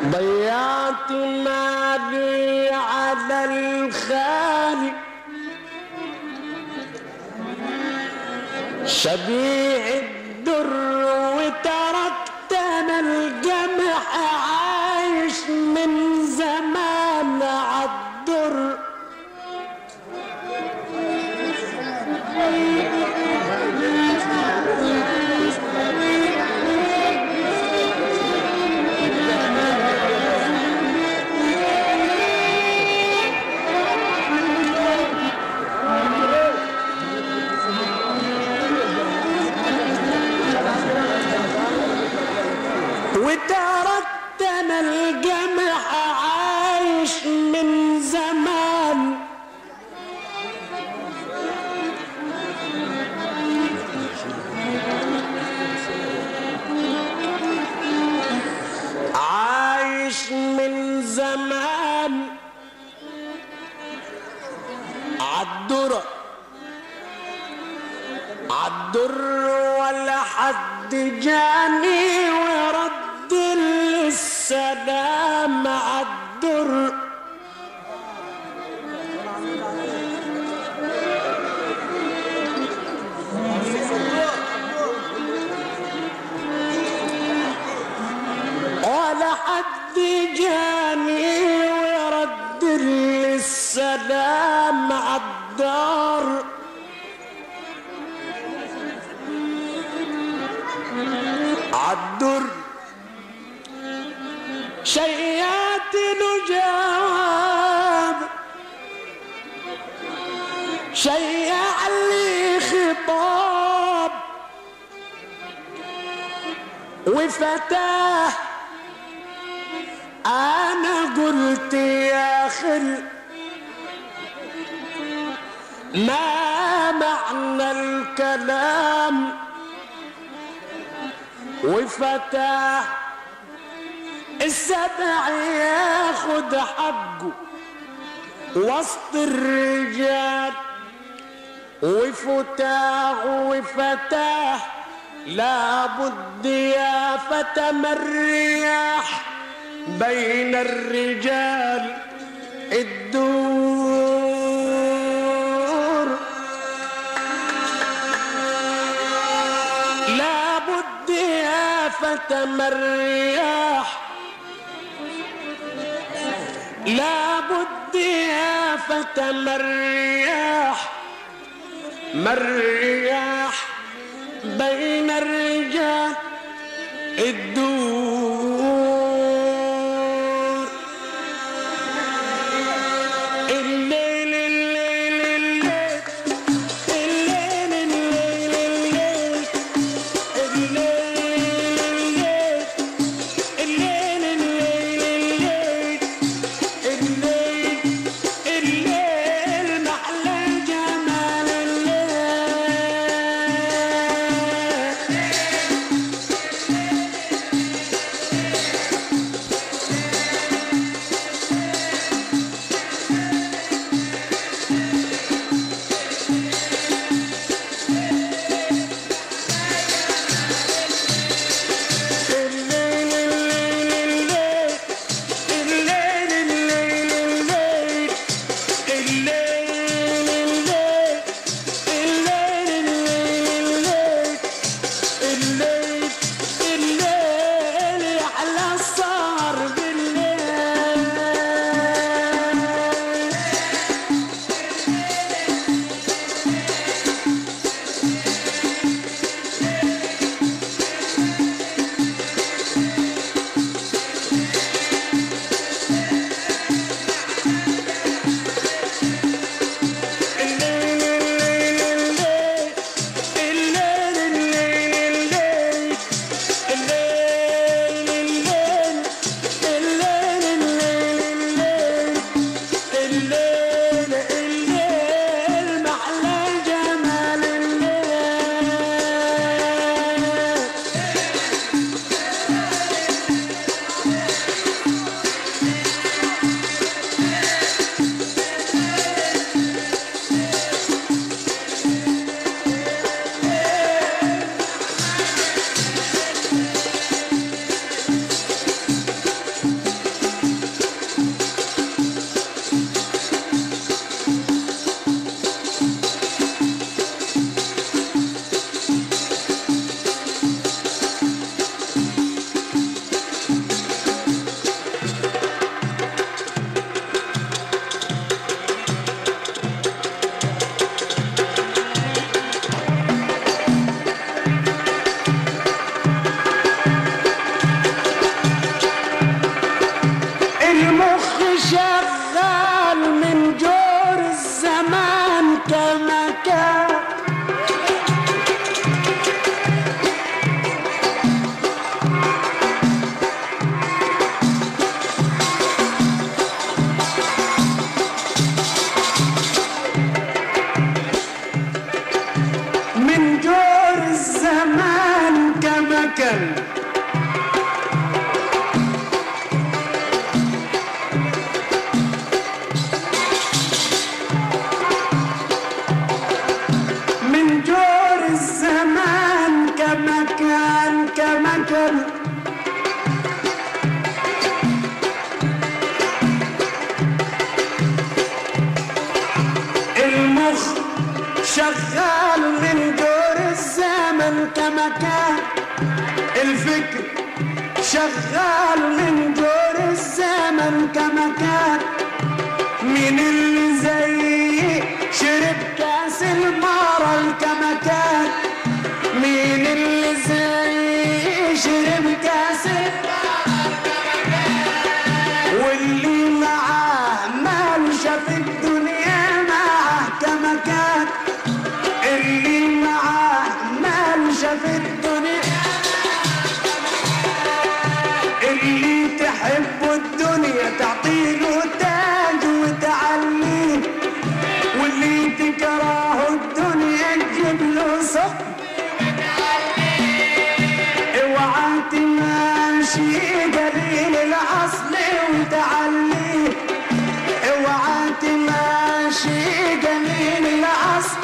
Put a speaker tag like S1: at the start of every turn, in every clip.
S1: ضيعت مالي على الخالق شبيع الدر وتركت انا الجمح عايش من زمان عالدر وتركت انا الجمح عايش من زمان عايش من زمان عالدرة عالدر ولا حد جاني ورد لي السلام عالدر ولا حد جاني ويرد لي السلام عالدار عالدر شيات له جواب شيع لي خطاب وفتاه انا قلت يا خل ما معنى الكلام وفتاه السبع ياخد حقه وسط الرجال وفتاه وفتاه لابد يا فتى من الرياح بين الرجال الدور لابد يا فتى من الرياح لابد يا فتى من الرياح من الرياح بين الرجال الدور الليل الليل الليل الليل الليل الليل الليل الليل الليل الليل محلى جمال الليل مكان من جور الزمان كمكان كمكان المخ شغال من جور الزمن كمكان الفكر شغال من جور الزمن كمكان مين اللي زي شرب كاس المرل كمكان مين اللي زي شرب كاس المرل واللي معاه مال شاف الدنيا معاه كمكان اللي معاه مال شاف الدنيا اللي تحب الدنيا تعطيله تاج وتعليه واللي تكره الدنيا تجيب له سقف اوعى تماشي قليل الاصل وتعليه اوعى تماشي قليل الاصل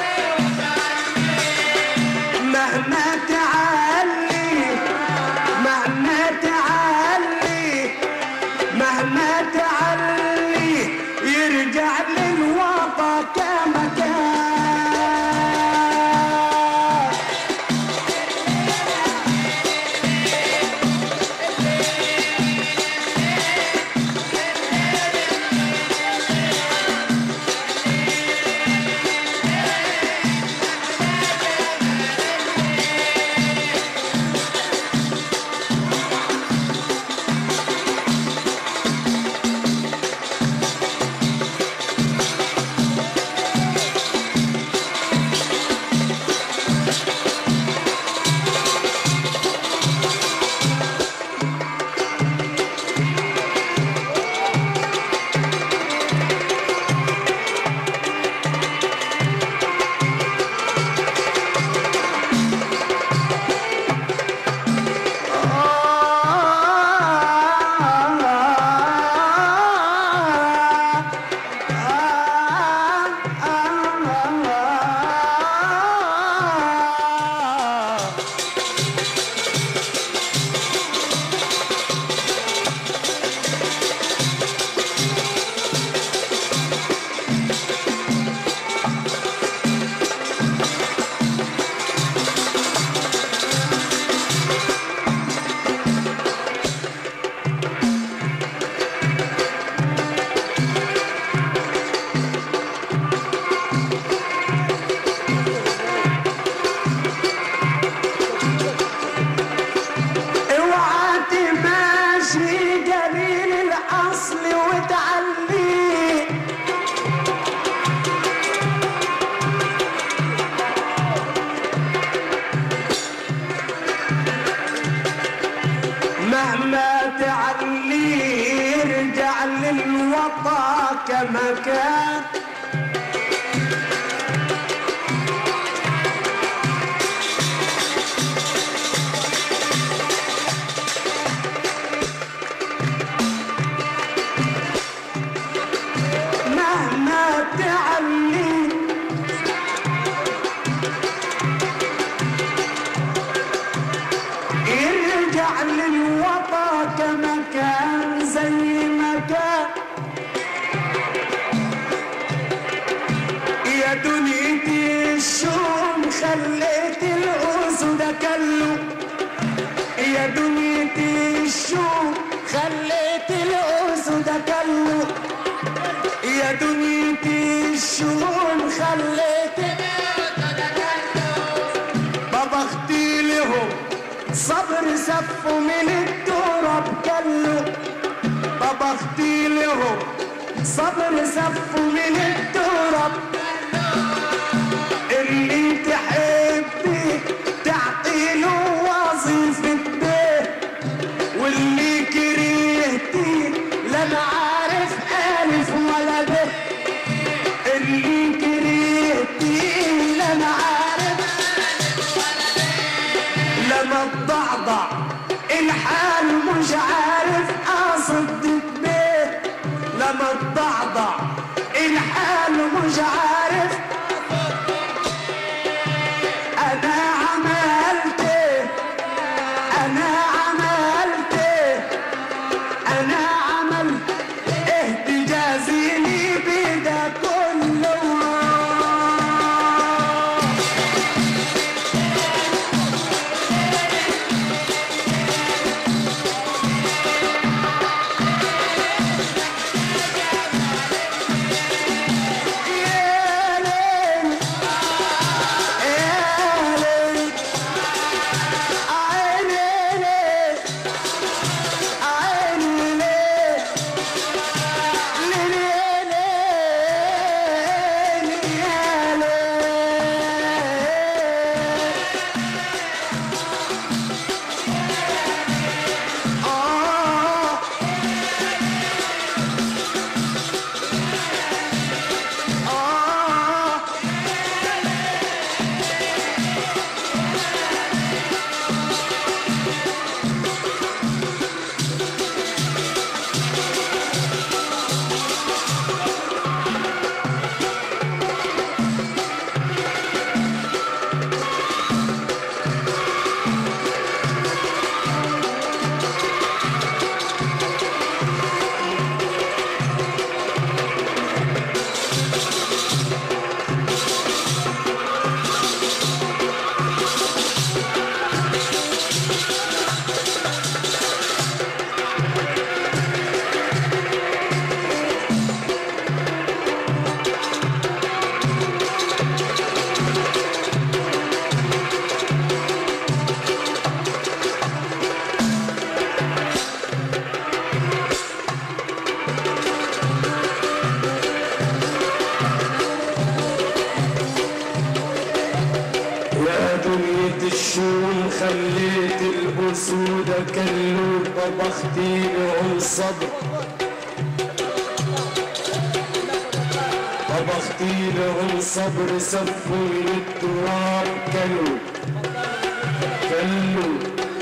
S1: مهما تعلي مهما تعلي مهما تعلي يرجع للوطا كما كان اوعى تماشي قليل الاصل وتعليه مهما تعليه يرجع للوطا كما كان مهما تعلي يرجع للوطا كما كان زي ما كان يا دنيتي الشوم خليت الأسود كله يا دنيتي الشوم خليت الأسود كله يا دنيتي الشؤون خليت طبختي لهم صبر سفوا من التراب كله طبختي لهم صبر سفوا من التراب اللي تحبي تعطي له وظيفة بيت واللي كرهتي لا انا عارف الف ولا ب اللي كرهتي لا انا عارف لا لما تضعضع الحال مش عارف اصد بيت لما تضعضع الحال مش عارف انا عملت إيه؟ انا عملت إيه؟ انا عملت ايه تجازيني بدا كله يا ليل يا ليل عيني ليل عيني ليل ليل يا ليل يا ليل آه آه يا دنيا الشون خليت الأسود كلوا طبختي لهم صبر طبختي لهم صبر سفوا للتراب كلوا كلوا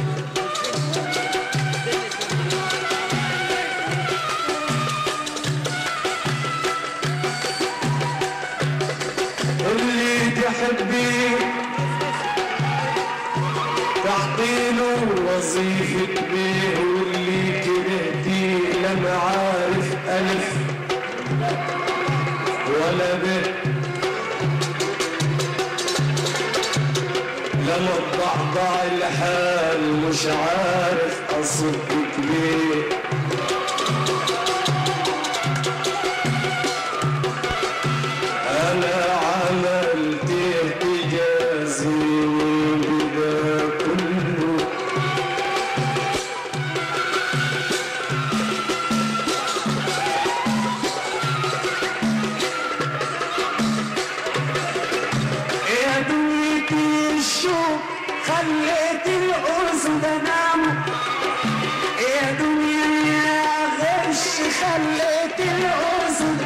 S1: اللي تحبيه تعطيله وظيفة بيه واللي كرهتيه لم عارف ألف ولا به لما تضعضع الحال مش عارف أصدق ليه أنا عملت إجازي بدا كله يا دنيتي الشوق خليت الأسد نام يا دنيا يا غش خليت الأسد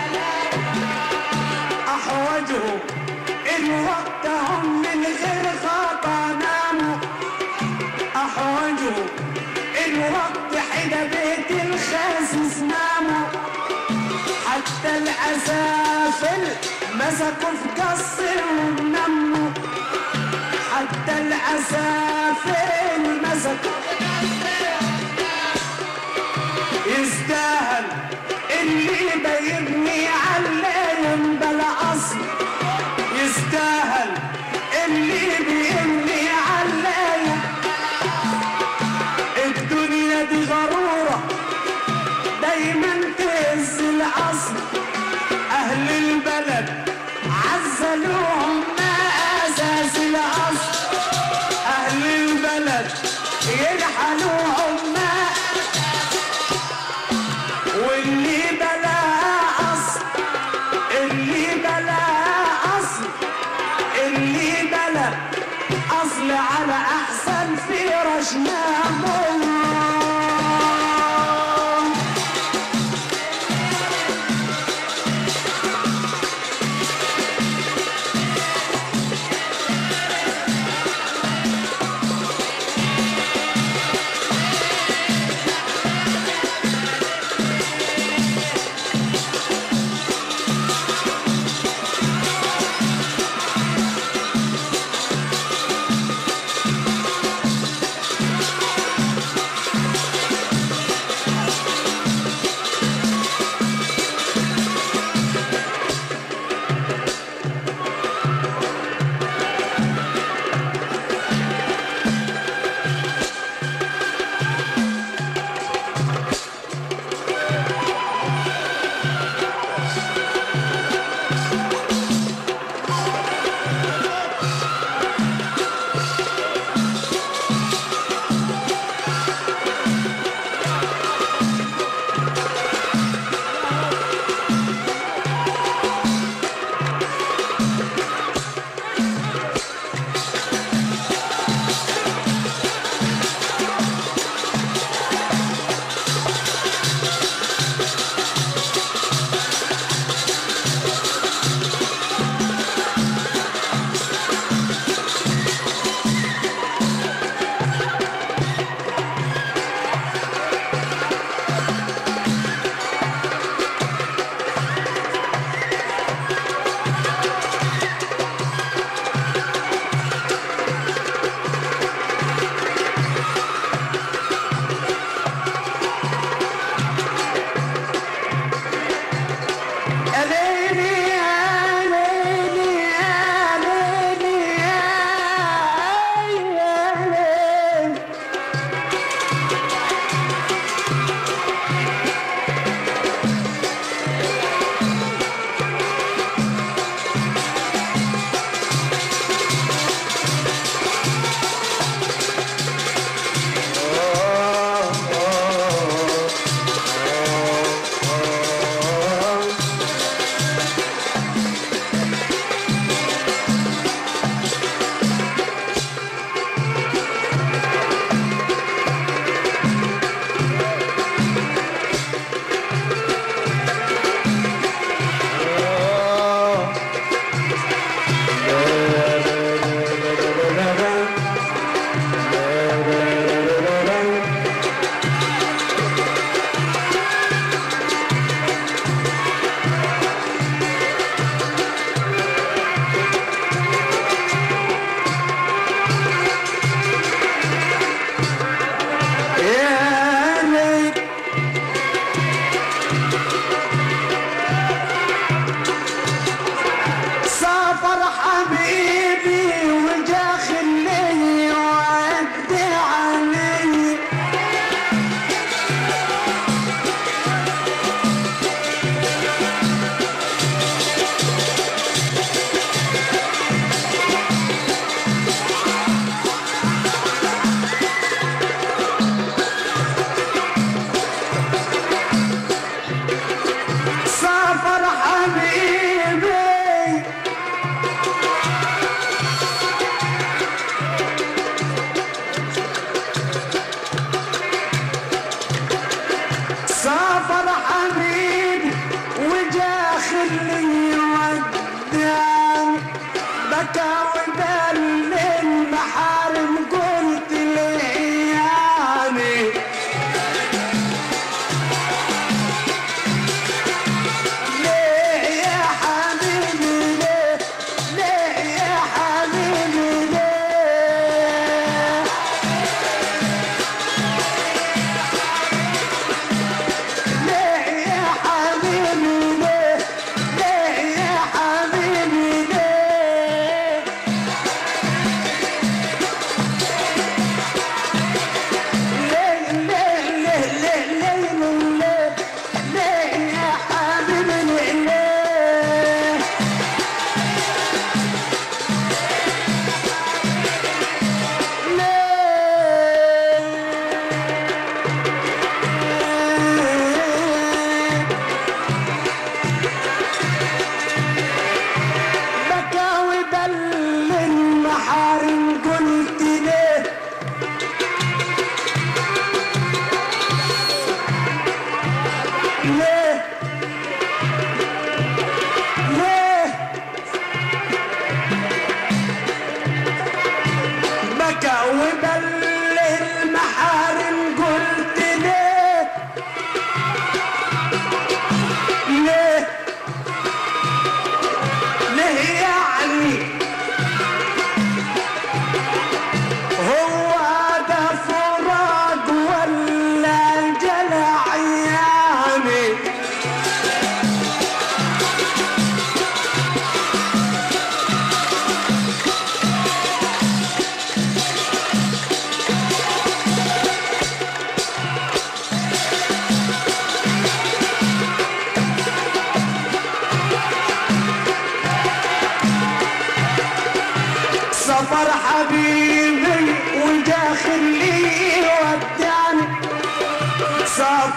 S1: أحوجهم الوقت هم من غير خطا ناموا أحوجهم الوقت حدا بيت الخاسس ناموا حتى الأسافل مسكوا في قصر ونموا حتى الأسافل مسكوا يستاهل اللي بيبني عليهم بلا أصل يستاهل اللي بيبني عليهم الدنيا دي غرورة دايما تهز الأصل أهل البلد عزلوهم ما أساس الأصل أهل البلد يرحلوهم ما واللي بلا أصل اللي بلا أصل اللي بلا أصل على أحسن فرش ناموا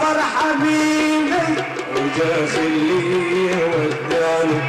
S1: سافر حبيبي وداخل لي وداني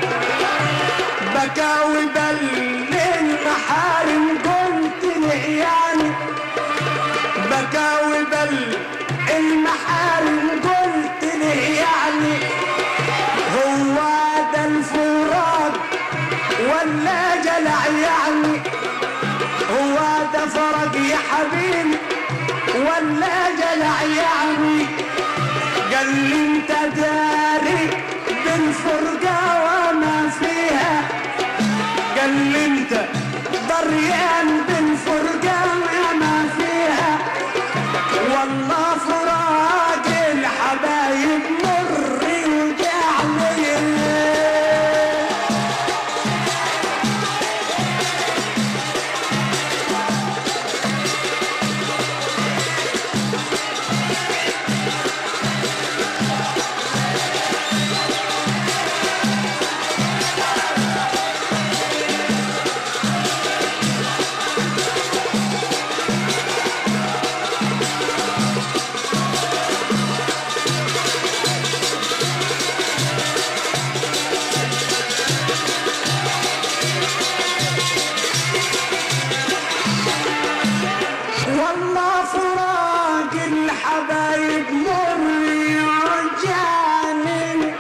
S1: بكاوي بل المحارم قلت لعياني بكاوي بل المحارم قلت لعياني هو ده الفراق ولا جلع يعني هو ده فرق يا حبيبي ولا جلع يعني قال لي انت داري بالفرقة وما فيها قال لي انت ضريان بالفرقة وما فيها والله فراق الحبايب مر وجعني والله فراق الحبايب مر يرجعني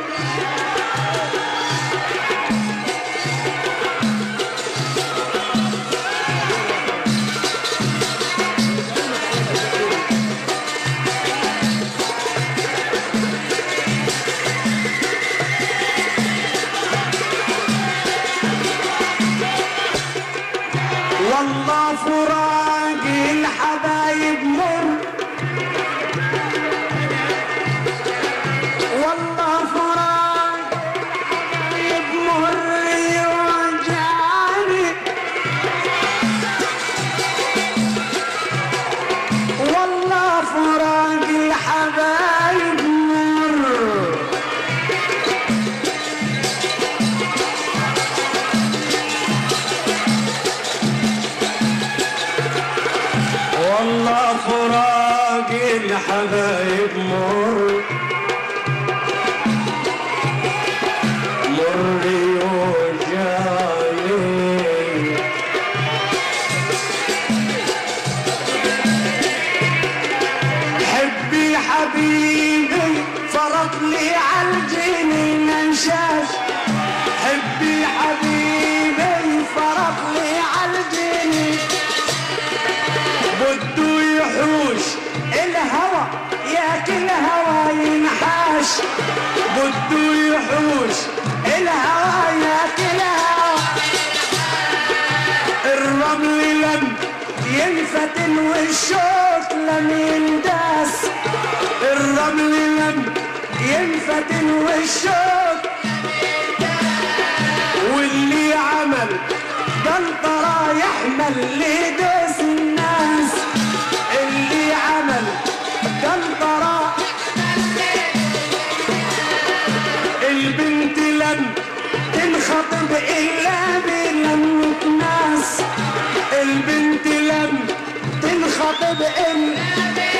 S1: والله فراق الحبايب مر والله فراق الحبايب مر يوجعني والله فراق الحبايب مر والله فراق الحبايب مر مر يوجعني حبي حبيبي فرط لي عالجنين نشاش حبي حبيبي فرط لي عالجنين بده يحوش الهوى ياكل هوى ينحاش بده يحوش الهوى ياكل هوى الرمل لم ينفتن والشوك لم ينداس الرمل لم ينفتن والشوك واللي عمل قنطرة يحمل لدوس الناس اللي عمل قنطرة البنت لم تنخطب إلا بلمة ناس البنت لم تنخطب إلا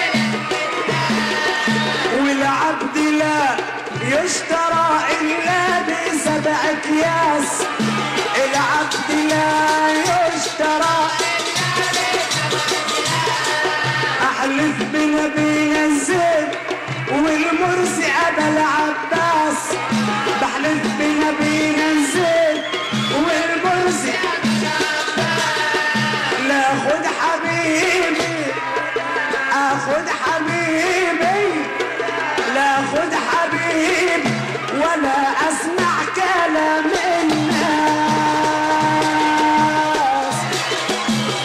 S1: والعبد لا يشترى إلا بسبع أكياس العبد لا يشترى أحلف بنبينا الزين والمرسي أبا العباس بحلف بنبينا الزين والمرسي لا خد حبيبي اخد حبيبي لا خد حبيبي ولا اسمع كلام الناس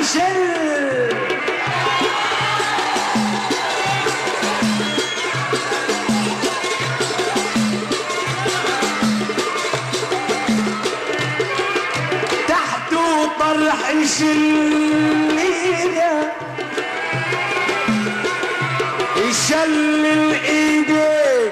S1: شل تحته طرح شلية يشلل ايديك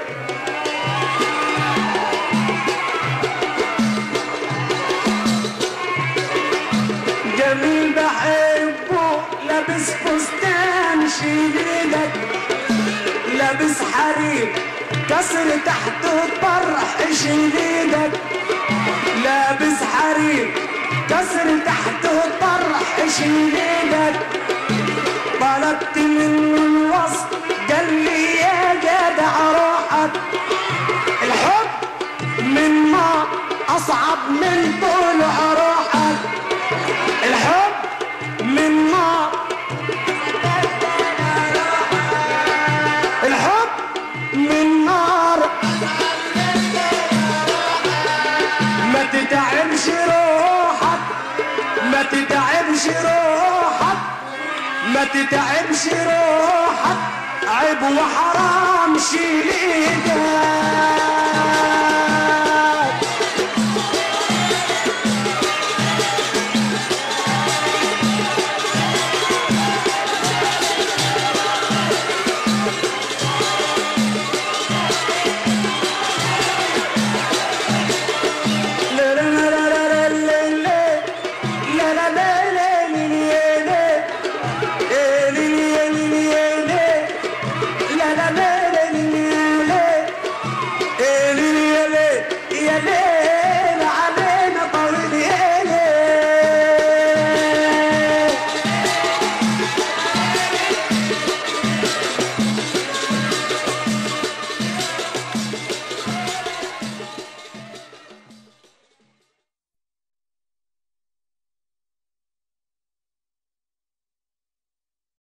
S1: جميل بحبه لابس فستان شديدك لابس حرير كسر تحته طرح شديدك لابس حرير كسر تحته طرح شديدك طلبت منه الوصف قال لي يا جدع روحك الحب من ما اصعب من طول روحك الحب من نار الحب من نار ما تتعبش روحك ما تتعبش روحك ما تتعبش روحك عيب وحرام شيل ايدك